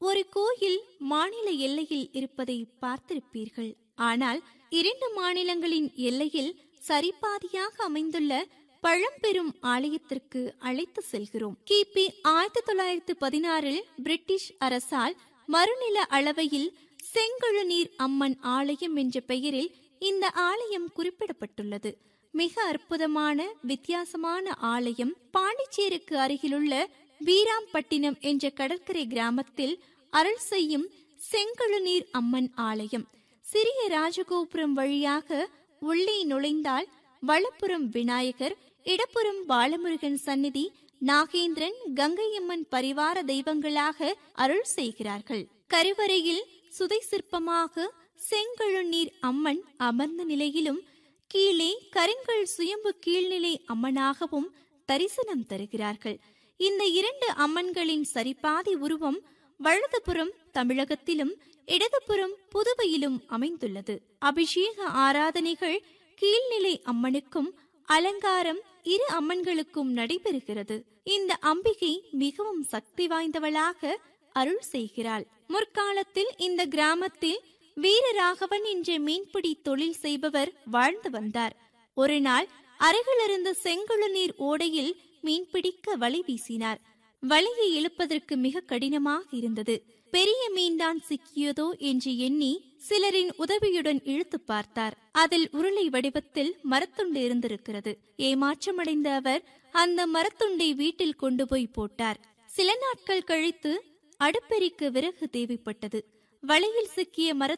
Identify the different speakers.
Speaker 1: ஒரு கோயில் மாநில எல்லையில் இருப்பதை பார்த்திருப்பீர்கள் ஆனால் இரண்டு மாநிலங்களின் எல்லையில் சரிபாதியாக அமைந்துள்ள பழம்பெரும் ஆலயத்திற்கு அழைத்து செல்கிறோம் கிபி ஆயிரத்தி தொள்ளாயிரத்து பதினாறில் பிரிட்டிஷ் அரசால் மறுநில அளவையில் செங்கழுநீர் அம்மன் ஆலயம் என்ற பெயரில் இந்த ஆலயம் குறிப்பிடப்பட்டுள்ளது மிக அற்புதமான வித்தியாசமான ஆலயம் பாண்டிச்சேரிக்கு அருகிலுள்ள வீராம்பட்டினம் என்ற கடற்கரை கிராமத்தில் அருள் செய்யும் செங்கழுநீர் அம்மன் ஆலயம் சிறிய ராஜகோபுரம் வழியாக உள்ளே நுழைந்தால் வலப்புறம் விநாயகர் இடப்புறம் பாலமுருகன் சந்நிதி நாகேந்திரன் கங்கையம்மன் பரிவார தெய்வங்களாக அருள் செய்கிறார்கள் கருவறையில் சுதை சிற்பமாக செங்கழுநீர் அம்மன் அமர்ந்த நிலையிலும் கீழே கருங்கல் சுயம்பு கீழ்நிலை அம்மனாகவும் தரிசனம் தருகிறார்கள் இந்த இரண்டு அம்மன்களின் சரிபாதி உருவம் வலதுபுறம் தமிழகத்திலும் இடதுபுறம் புதுவையிலும் அமைந்துள்ளது அபிஷேக ஆராதனைகள் கீழ்நிலை அம்மனுக்கும் அலங்காரம் இரு அம்மன்களுக்கும் நடைபெறுகிறது இந்த அம்பிகை மிகவும் சக்தி வாய்ந்தவளாக அருள் செய்கிறாள் முற்காலத்தில் இந்த கிராமத்தில் வீரராகவன் என்ற மீன்பிடி தொழில் செய்பவர் வாழ்ந்து வந்தார் ஒரு நாள் அருகிலிருந்த செங்குழுநீர் ஓடையில் மீன்பிடிக்க வலை வீசினார் வலையை இழுப்பதற்கு மிக கடினமாக இருந்தது பெரிய மீன்தான் சிக்கியதோ என்று எண்ணி சிலரின் உதவியுடன் இழுத்து பார்த்தார் அதில் உருளை வடிவத்தில் மரத்துண்டு இருந்திருக்கிறது ஏமாற்றமடைந்த அவர் அந்த மரத்துண்டை வீட்டில் கொண்டு போய் போட்டார் சில நாட்கள் கழித்து அடுப்பெரிக்க விறகு தேவைப்பட்டது வலையில் சிக்கிய மரத்